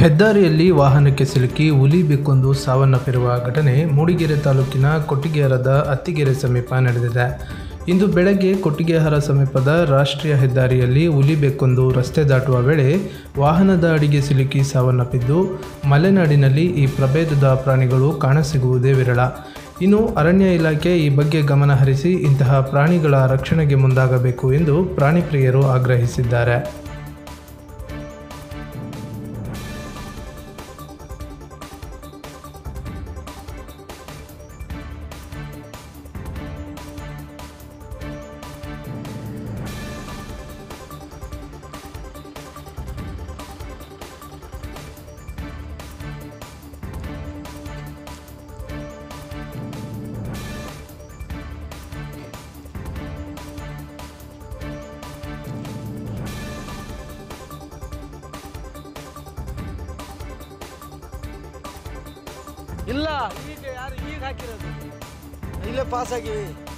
ಹೆದ್ದಾರಿಯಲ್ಲಿ ವಾಹನಕ್ಕೆ ಸಿಲುಕಿ ಹುಲಿ ಬೆಕ್ಕೊಂದು ಸಾವನ್ನಪ್ಪಿರುವ ಘಟನೆ ಮೂಡಿಗೆರೆ ತಾಲೂಕಿನ ಕೊಟ್ಟಿಗೆಹಾರದ ಅತ್ತಿಗೆರೆ ಸಮೀಪ ನಡೆದಿದೆ ಇಂದು ಬೆಳಗ್ಗೆ ಕೊಟ್ಟಿಗೆಹಾರ ಸಮೀಪದ ರಾಷ್ಟ್ರೀಯ ಹೆದ್ದಾರಿಯಲ್ಲಿ ಹುಲಿ ಬೆಕ್ಕೊಂದು ರಸ್ತೆ ದಾಟುವ ವೇಳೆ ವಾಹನದ ಅಡಿಗೆ ಸಿಲುಕಿ ಸಾವನ್ನಪ್ಪಿದ್ದು ಮಲೆನಾಡಿನಲ್ಲಿ ಈ ಪ್ರಭೇದದ ಪ್ರಾಣಿಗಳು ಕಾಣಸಿಗುವುದೇ ವಿರಳ ಇನ್ನು ಅರಣ್ಯ ಇಲಾಖೆ ಈ ಬಗ್ಗೆ ಗಮನ ಹರಿಸಿ ಇಂತಹ ಪ್ರಾಣಿಗಳ ರಕ್ಷಣೆಗೆ ಮುಂದಾಗಬೇಕು ಎಂದು ಪ್ರಾಣಿ ಪ್ರಿಯರು ಆಗ್ರಹಿಸಿದ್ದಾರೆ ಇಲ್ಲ ಈಗ ಯಾರು ಈಗ ಹಾಕಿರೋದು ಇಲ್ಲೇ ಪಾಸ್ ಆಗಿವಿ